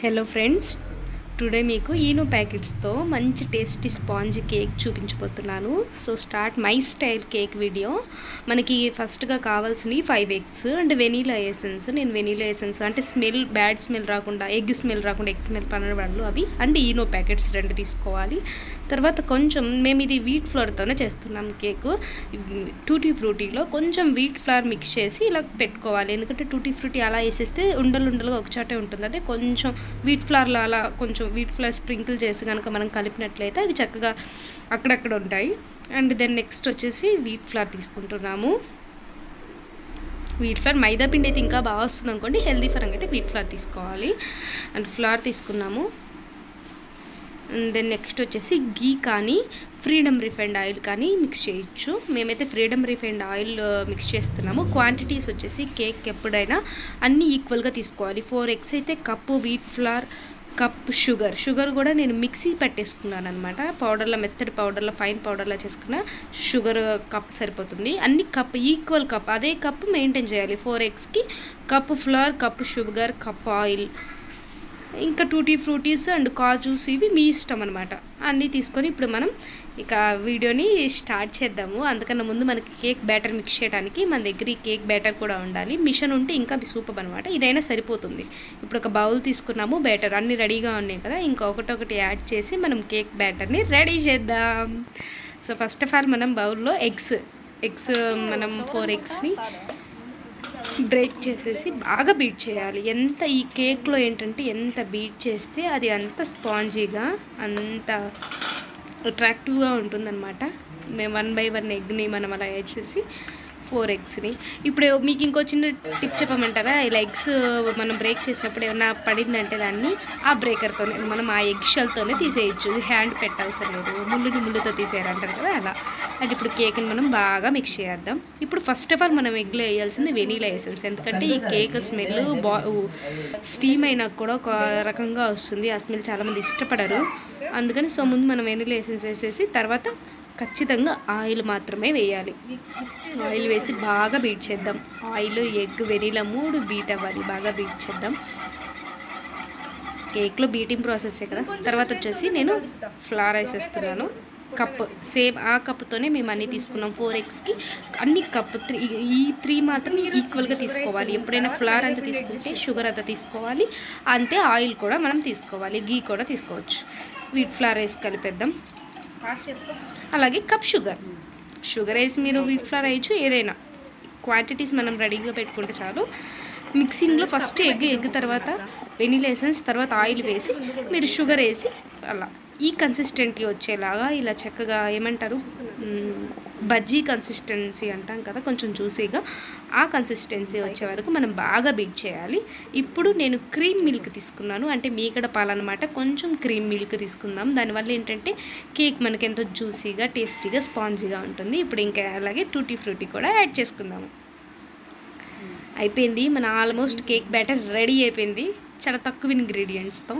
hello friends today మీకు Eno ప్యాకెట్స్తో మంచి టేస్టీ స్పాంజ్ కేక్ చూపించబోతున్నాను so start my style cake video మనకి ఫస్ట్గా కావాల్సినవి five eggs and vanilla essence నేను వెనీలా ఎసెన్స్ అంటే స్మెల్ బ్యాడ్ స్మెల్ రాకుండా ఎగ్ స్మెల్ రాకుండా ఎగ్ స్మెల్ పనబడలు అవి అండ్ ఈనో ప్యాకెట్స్ రెండు తీసుకోవాలి తర్వాత కొంచెం మేము ఇది వీట్ ఫ్లోర్తోనే చేస్తున్నాం కేక్ టూటీ ఫ్రూటీలో కొంచెం వీట్ ఫ్లవర్ మిక్స్ చేసి ఇలా పెట్టుకోవాలి ఎందుకంటే టూటీ ఫ్రూటీ అలా వేసేస్తే ఉండలు ఉండలుగా ఒకచాటే ఉంటుంది అదే కొంచెం వీట్ ఫ్లవర్లో అలా కొంచెం వీట్ ఫ్లవర్ స్ప్రింకిల్ చేసి కనుక మనం కలిపినట్లయితే అవి చక్కగా అక్కడక్కడ ఉంటాయి అండ్ దెన్ నెక్స్ట్ వచ్చేసి వీట్ ఫ్లవర్ తీసుకుంటున్నాము వీట్ ఫ్లవర్ మైదా పిండి అయితే ఇంకా బాగా వస్తుంది అనుకోండి హెల్దీ పరంగా అయితే వీట్ ఫ్లవర్ తీసుకోవాలి అండ్ ఫ్లవర్ తీసుకున్నాము దెన్ నెక్స్ట్ వచ్చేసి గీ కానీ ఫ్రీడమ్ రిఫైండ్ ఆయిల్ కానీ మిక్స్ చేయొచ్చు మేమైతే ఫ్రీడమ్ రిఫైండ్ ఆయిల్ మిక్స్ చేస్తున్నాము క్వాంటిటీస్ వచ్చేసి కేక్ ఎప్పుడైనా అన్నీ ఈక్వల్గా తీసుకోవాలి ఫోర్ ఎగ్స్ అయితే cup wheat flour cup sugar sugar కూడా నేను మిక్సీ పెట్టేసుకున్నాను అనమాట పౌడర్లో మెత్తడి పౌడర్లో ఫైన్ పౌడర్లో చేసుకున్న షుగర్ కప్ సరిపోతుంది అన్ని కప్ ఈక్వల్ కప్ అదే కప్ మెయింటైన్ చేయాలి ఫోర్ ఎగ్స్కి cup flour cup sugar cup oil ఇంకా టూటీ ఫ్రూటీస్ అండ్ కాజూస్ ఇవి మీ ఇష్టం అనమాట అన్నీ తీసుకొని ఇప్పుడు మనం ఇక వీడియోని స్టార్ట్ చేద్దాము అందుకన్నా ముందు మనకి కేక్ బ్యాటర్ మిక్స్ చేయడానికి మన దగ్గర ఈ కేక్ బ్యాటర్ కూడా ఉండాలి మిషన్ ఉంటే ఇంకా సూపర్ అనమాట ఇదైనా సరిపోతుంది ఇప్పుడు ఒక బౌల్ తీసుకున్నాము బ్యాటర్ అన్నీ రెడీగా ఉన్నాయి కదా ఇంకా ఒకటొకటి యాడ్ చేసి మనం కేక్ బ్యాటర్ని రెడీ చేద్దాం సో ఫస్ట్ ఆఫ్ ఆల్ మనం బౌల్లో ఎగ్స్ ఎగ్స్ మనం ఫోర్ ఎగ్స్ని బ్రేక్ చేసేసి బాగా బీట్ చేయాలి ఎంత ఈ కేక్లో ఏంటంటే ఎంత బీట్ చేస్తే అది అంత స్పాంజీగా అంత అట్రాక్టివ్గా ఉంటుందన్నమాట మేము వన్ బై వన్ ఎగ్ని మనం అలా యాడ్ చేసి ఫోర్ ఎగ్స్ని ఇప్పుడు మీకు ఇంకో చిన్న టిప్ చెప్పమంటారా ఇలా ఎగ్స్ మనం బ్రేక్ చేసినప్పుడు ఏమన్నా పడిందంటే దాన్ని ఆ బ్రేకర్తోనే మనం ఆ ఎగ్ షెల్తోనే తీసేయచ్చు హ్యాండ్ పెట్టవసరం లేదు ముళ్ళుని ముళ్ళుతో తీసేయాలంటారు కదా అలా అంటే ఇప్పుడు కేక్ని మనం బాగా మిక్స్ చేద్దాం ఇప్పుడు ఫస్ట్ ఆఫ్ ఆల్ మనం ఎగ్లో వేయాల్సింది వెనీలా ఎసెన్స్ ఎందుకంటే ఈ కేక్ స్మెల్ బా స్టీమ్ అయినా కూడా ఒక రకంగా వస్తుంది ఆ స్మెల్ చాలామంది ఇష్టపడరు అందుకని సో ముందు మనం వెనీలా ఎసెన్స్ వేసేసి తర్వాత ఖచ్చితంగా ఆయిల్ మాత్రమే వేయాలి ఆయిల్ వేసి బాగా బీట్ చేద్దాం ఆయిల్ ఎగ్ వెనీలా మూడు బీట్ అవ్వాలి బాగా బీట్ చేద్దాం కేక్లో బీటింగ్ ప్రాసెసే కదా తర్వాత వచ్చేసి నేను ఫ్లవర్ వేసేస్తున్నాను కప్ సేమ్ ఆ కప్తోనే మేము అన్నీ తీసుకున్నాం ఫోర్ ఎగ్స్కి అన్ని కప్ త్రీ ఈ త్రీ మాత్రం ఈక్వల్గా తీసుకోవాలి ఎప్పుడైనా ఫ్లవర్ అంతా తీసుకుంటే షుగర్ అంతా తీసుకోవాలి అంతే ఆయిల్ కూడా మనం తీసుకోవాలి గీ కూడా తీసుకోవచ్చు వీట్ ఫ్లవర్ వేసి కలిపేద్దాం అలాగే కప్ షుగర్ షుగర్ వేసి మీరు వీట్ ఫ్లవర్ వేయచ్చు ఏదైనా క్వాంటిటీస్ మనం రెడీగా పెట్టుకుంటే చాలు మిక్సింగ్లో ఫస్ట్ ఎగ్ ఎగ్ తర్వాత వెనీలా ఎసెన్స్ తర్వాత ఆయిల్ వేసి మీరు షుగర్ వేసి అలా ఈ కన్సిస్టెంటీ వచ్చేలాగా ఇలా చక్కగా ఏమంటారు బజ్జీ కన్సిస్టెన్సీ అంటాం కదా కొంచెం జ్యూసీగా ఆ కన్సిస్టెన్సీ వచ్చే వరకు మనం బాగా బీట్ చేయాలి ఇప్పుడు నేను క్రీమ్ మిల్క్ తీసుకున్నాను అంటే మీగడ పాలన్నమాట కొంచెం క్రీమ్ మిల్క్ తీసుకుందాం దానివల్ల ఏంటంటే కేక్ మనకి ఎంతో జ్యూసీగా టేస్టీగా స్పాంజీగా ఉంటుంది ఇప్పుడు ఇంకా అలాగే టూటీ ఫ్రూటీ కూడా యాడ్ చేసుకుందాము అయిపోయింది మన ఆల్మోస్ట్ కేక్ బ్యాటర్ రెడీ అయిపోయింది చాలా తక్కువ ఇంగ్రీడియంట్స్తో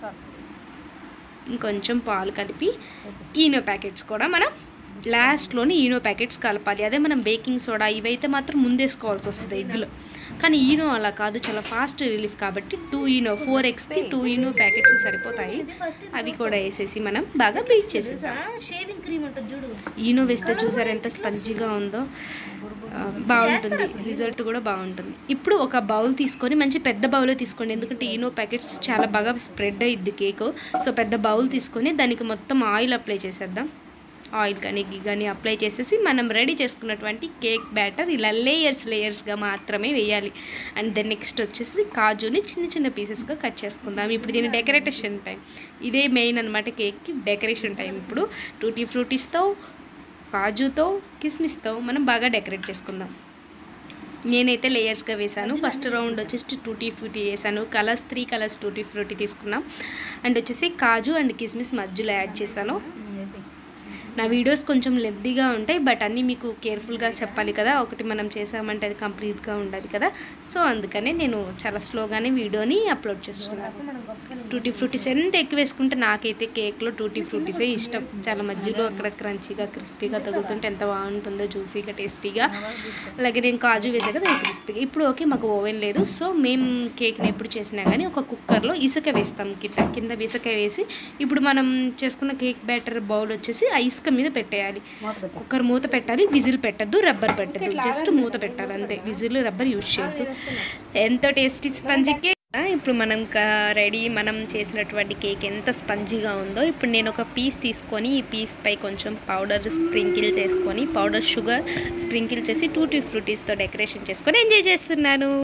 ఇంకొంచెం పాలు కలిపి ఈనో ప్యాకెట్స్ కూడా మనం లాస్ట్లోనే ఈనో ప్యాకెట్స్ కలపాలి అదే మనం బేకింగ్ సోడా ఇవైతే మాత్రం ముందేసుకోవాల్సి వస్తుంది ఎగ్లో కానీ ఈనో అలా కాదు చాలా ఫాస్ట్ రిలీఫ్ కాబట్టి టూ ఈనో ఫోర్ ఎగ్స్కి టూ ఈనో ప్యాకెట్స్ సరిపోతాయి అవి కూడా వేసేసి మనం బాగా బీట్ చేసేసాం షేవింగ్ క్రీమ్ ఉంటుంది చూడు ఈనో వేస్తే చూసారు ఎంత స్పంజిగా ఉందో ఆ, బాగుంటుంది రిజల్ట్ కూడా బాగుంటుంది ఇప్పుడు ఒక బౌల్ తీసుకొని మంచి పెద్ద బౌల్ తీసుకోండి ఎందుకంటే ఈనో ప్యాకెట్స్ చాలా బాగా స్ప్రెడ్ అయ్యిద్ది కేక్ సో పెద్ద బౌల్ తీసుకొని దానికి మొత్తం ఆయిల్ అప్లై చేసేద్దాం ఆయిల్ కానీ గీ కానీ అప్లై చేసేసి మనం రెడీ చేసుకున్నటువంటి కేక్ బ్యాటర్ ఇలా లేయర్స్ లేయర్స్గా మాత్రమే వేయాలి అండ్ దెన్ నెక్స్ట్ వచ్చేసి కాజుని చిన్న చిన్న పీసెస్గా కట్ చేసుకుందాం ఇప్పుడు దీని డెకరేషన్ టైం ఇదే మెయిన్ అనమాట కేక్కి డెకరేషన్ టైం ఇప్పుడు టూటీ ఫ్రూటీస్తో కాజుతో కిస్మిస్తో మనం బాగా డెకరేట్ చేసుకుందాం నేనైతే లేయర్స్గా వేసాను ఫస్ట్ రౌండ్ వచ్చేసి టూటీ ఫ్రూటీ వేసాను colours three colours tutti frutti తీసుకున్నాం అండ్ వచ్చేసి కాజు అండ్ కిస్మిస్ మధ్యలో యాడ్ చేశాను నా వీడియోస్ కొంచెం లెంతీగా ఉంటాయి బట్ అన్నీ మీకు కేర్ఫుల్గా చెప్పాలి కదా ఒకటి మనం చేసామంటే అది కంప్లీట్గా ఉండాలి కదా సో అందుకనే నేను చాలా స్లోగానే వీడియోని అప్లోడ్ చేస్తున్నాను టూటీ ఫ్రూటీస్ ఎంత ఎక్కువ వేసుకుంటే నాకైతే కేక్లో టూటీ ఫ్రూటీసే ఇష్టం చాలా మధ్యలో అక్కడ క్రంచీగా క్రిస్పీగా తగులుతుంటే ఎంత బాగుంటుందో జ్యూసీగా టేస్టీగా అలాగే నేను కాజు వేసా కదా క్రిస్పీగా ఇప్పుడు ఓకే మాకు ఓవెన్ లేదు సో మేము కేక్ని ఎప్పుడు చేసినా కానీ ఒక కుక్కర్లో ఇసుక వేస్తాం కింద కింద ఇసుక వేసి ఇప్పుడు మనం చేసుకున్న కేక్ బ్యాటర్ బౌల్ వచ్చేసి ఆ ఇసుక మీద పెట్టేయాలి కుక్కర్ మూత పెట్టాలి విజిల్ పెట్టద్దు రబ్బర్ పెట్టద్దు జస్ట్ మూత పెట్టాలి అంతే విజిల్ రబ్బర్ యూజ్ చేయద్దు ఎంతో టేస్టీ స్పంజీ కేక్ ఇప్పుడు మనం రెడీ మనం చేసినటువంటి కేక్ ఎంత స్పంజీగా ఉందో ఇప్పుడు నేను ఒక పీస్ తీసుకొని ఈ పీస్ పై కొంచెం పౌడర్ స్ప్రింకిల్ చేసుకొని పౌడర్ షుగర్ స్ప్రింకిల్ చేసి టూటీ ఫ్రూటీస్తో డెకరేషన్ చేసుకొని ఎంజాయ్ చేస్తున్నాను